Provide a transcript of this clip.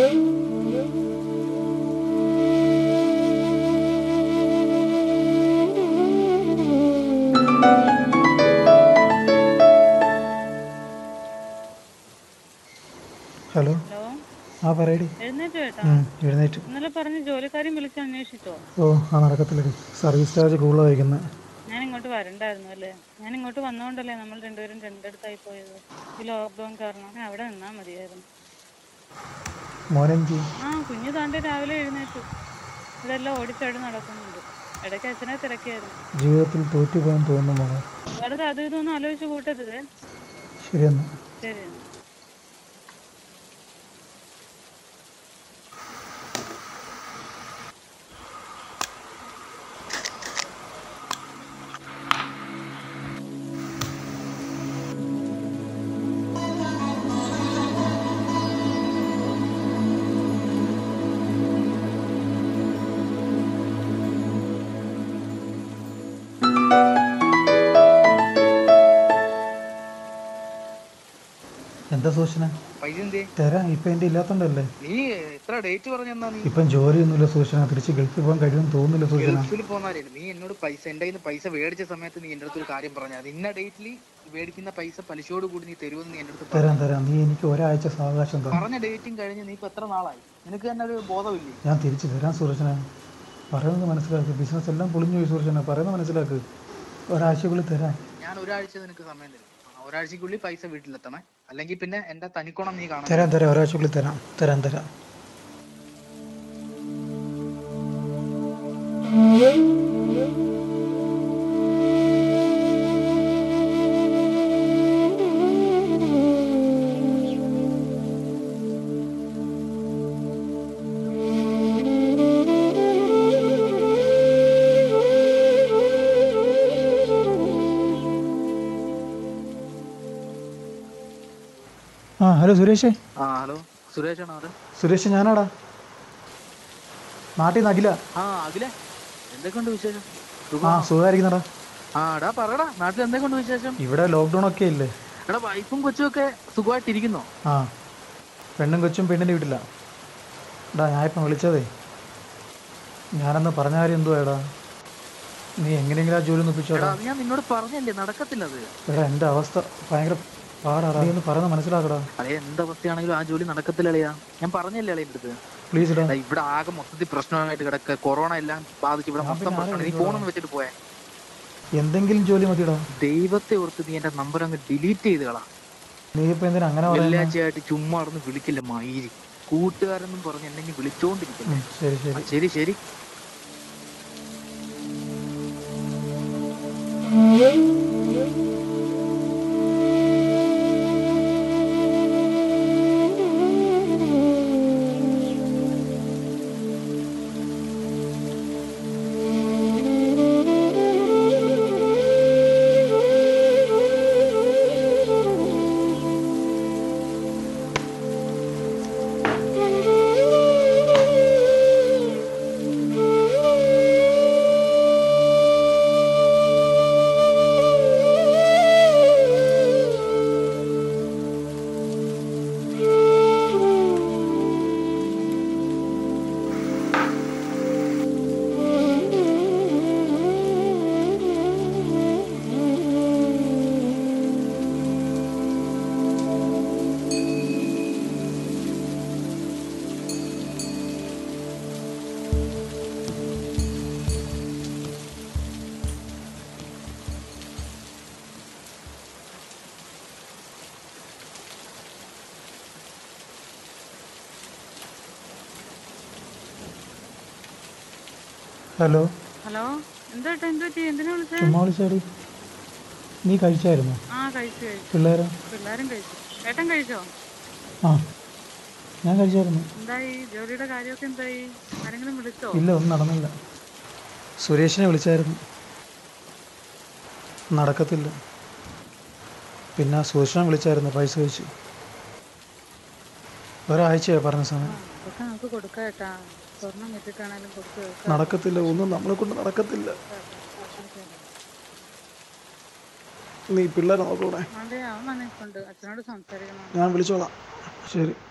Hello hello ആ പറയടി എഴുന്നേറ്റ് കേട്ടാ ഉം, എഴുന്നേറ്റ് ഇന്നലെ പറഞ്ഞ് ജോലിക്കാരും വിളിച്ച് അന്വേഷിച്ചോ ഓ ആ നടക്കത്തില്ലടി സർവീസ് ചാർജ് കൂടുതലാണ് വയ്ക്കുന്നത് ഞാൻ ഇങ്ങോട്ട് വരണ്ടായിരുന്നു അല്ലേ ഞാൻ ഇങ്ങോട്ട് വന്നോണ്ടല്ലേ നമ്മൾ രണ്ടുപേരും രണ്ടിടത്തായി പോയത് ഈ ലോക്ക്ഡൗൺ കാരണം ഞാൻ അവിടെ നിന്നാ മതിയായിരുന്നു മോനെന്തി ആ കുഞ്ഞു താണ്ടെ രാവിലെ എഴുന്നേറ്റു ഇതെല്ലാം ഓടിച്ചാടി നടക്കുന്നുണ്ട് ഇടയ്ക്ക് അച്ഛനെ തിരക്കിയായിരുന്നു ജീവിതത്തിൽ തോറ്റുപോകാൻ തോന്നുന്നു മോനെ വെറുതെ അതും ഇതൊന്നും ആലോചിച്ച് കൂട്ടരുത് ശരിയെന്നാ ശരി എന്നാ. എന്താ സൂചന പൈസ എന്തേ തരാം ഇപ്പം എൻ്റെ ഇല്ലാത്തോണ്ടല്ലേ നീ എത്ര ഡേറ്റ് പറഞ്ഞെന്നാ നീ ഇപ്പം ജോലിയൊന്നുമില്ല സൂചന തിരിച്ച് ഗൾഫിൽ പോകാൻ കഴിയുമെന്ന് തോന്നുന്നില്ല സൂചന ഗൾഫിൽ പോന്നാലും നീ എന്നോട് പൈസ എന്റെ കയ്യിൽ നിന്ന് പൈസ മേടിച്ച സമയത്ത് നീ എന്റെ അടുത്ത് ഒരു കാര്യം പറഞ്ഞാൽ ഇന്ന ഡേറ്റിൽ മേടിക്കുന്ന പൈസ പലിശയോട് കൂടി നീ തരുമെന്ന് നീ എന്റെ അടുത്ത് തരാം പറഞ്ഞു. തരാം നീ എനിക്ക് ഒരാഴ്ച സാവകാശം തരാം പറഞ്ഞ ഡേറ്റും കഴിഞ്ഞ് നീ ഇപ്പൊ എത്ര നാളായി നിനക്ക് തന്നെ ഒരു ബോധമില്ലേ ഞാൻ തിരിച്ച് തരാം സൂരജന പറയുന്നത് മനസ്സിലാക്ക് ബിസിനസ് എല്ലാം പൊളിഞ്ഞു പോയി സൂരജന പറയുന്നത് മനസ്സിലാക്ക് ഒരാഴ്ചക്കുള്ളിൽ തരാം ഞാൻ ഒരാഴ്ച നിനക്ക് സമയം തരും ആ, ഒരാഴ്ചക്കുള്ളിൽ പൈസ വീട്ടിലെത്തണേ അല്ലെങ്കിൽ പിന്നെ എന്റെ തനിക്കോണം നീ കാണാൻ തരാം തരാം ഒരാഴ്ചക്കുള്ളിൽ തരാം തരാം തരാം ആ ഹലോ സുരേഷേ ആ ഹലോ സുരേഷ് ആണോ അത് സുരേഷ് ഞാനാടാ നാട്ടിൽ നിന്ന് അഖില ആ അഖിലേ എന്തൊക്കെയുണ്ട് വിശേഷം ആ സുഖമാണോ? സുഖമായിരിക്കുന്നടാ ആ എടാ പറടാ നാട്ടിൽ എന്തൊക്കെയുണ്ട് വിശേഷം ഇവിടെ ലോക്ക്ഡൗൺ ഒക്കെ ഇല്ലേ എടാ വൈഫും കൊച്ചും ഒക്കെ സുഖമായിട്ടിരിക്കുന്നോ ആ പെണ്ണും കൊച്ചും പെണ്ണിൻ്റെ വീട്ടില എടാ ഞാനിപ്പം വിളിച്ചതേ ഞാനന്ന് പറഞ്ഞ കാര്യം എന്തുവാ എടാ നീ എങ്ങനെയെങ്കിലും ആ ജോലി ഒന്ന് എടാ ഒപ്പിച്ചോടാ അത് ഞാൻ നിന്നോട് പറഞ്ഞല്ലേ നടക്കത്തില്ല അത് എടാ എൻ്റെ അവസ്ഥ ഭയങ്കര പാടാടാ നീ ഒന്ന് പറയുന്നത് മനസ്സിലാക്കടാ അളിയ എന്തവസ്ഥയാണെങ്കിലും ആ ജോലി നടക്കത്തില്ല അളിയാ ഞാൻ പറഞ്ഞല്ലേ അളിയ അടുത്ത് പ്ലീസ് ഇടാ എടാ, ഇവിടെ ആകെ മൊത്തത്തിൽ പ്രശ്നമായിട്ട് കിടക്ക കൊറോണ എല്ലാം ബാധിച്ച് ഇവിടെ ഞാൻ മൊത്തം പിന്നെ പ്രശ്നമാണ് നീ ആരെയും ഫോണൊന്ന് വെച്ചിട്ട് പോയെ എന്തെങ്കിലും ജോലി മതിടാ ദൈവത്തെ ഓർത്ത് നീ എന്റെ നമ്പർ അങ്ങ് ഡിലീറ്റ് ചെയ്ത് കളാ നീ ഇപ്പം എന്തിനാ അങ്ങനെ പറയുന്നത് വെള്ളിയാഴ്ചയായിട്ട് ചുമ്മാ അവിടുന്ന് വിളിക്കില്ല മയിരി കൂട്ടുകാരെന്നും പറഞ്ഞ് എന്നെ ഇനി വിളിച്ചോണ്ടിരിക്കില്ല ഉം, ശരി ആ, ശരി ശരി ശരി ഹലോ ഹലോ എന്താ ഏട്ടാ എന്താ പറ്റി എന്തിനാ വിളിച്ചേ ചുമ്മാ വിളിച്ചാടി നീ കഴിച്ചായിരുന്നോ ആ കഴിച്ചു കഴിച്ചു പിള്ളേരെ പിള്ളേരും കഴിച്ചു ഏട്ടൻ കഴിച്ചോ ആ ഞാൻ കഴിച്ചായിരുന്നു എന്തായി ജോലിയുടെ കാര്യമൊക്കെ എന്തായി ആരെങ്കിലും വിളിച്ചോ ഇല്ല ഒന്നും നടന്നില്ല സുരേഷിനെ വിളിച്ചായിരുന്നു നടക്കത്തില്ല പിന്നെ സുരേഷിനെ വിളിച്ചായിരുന്നു പൈസ വെച്ച് ഒരാഴ്ചയായി പറഞ്ഞ സമയം അതൊക്കെ നമുക്ക് കൊടുക്കാം ഏട്ടാ സ്വർണം വെച്ചിട്ടാണേലും കൊടുത്തു നടക്കത്തില്ല ഒന്നും നമ്മളെ കൊണ്ട് നടക്കത്തില്ല നീ പിള്ളേരെ നോക്കൂടെ അതെ അവൻ വന്നിട്ടുണ്ട് അച്ഛനോട് സംസാരിക്കണം ഞാൻ വിളിച്ചോളാം ശരി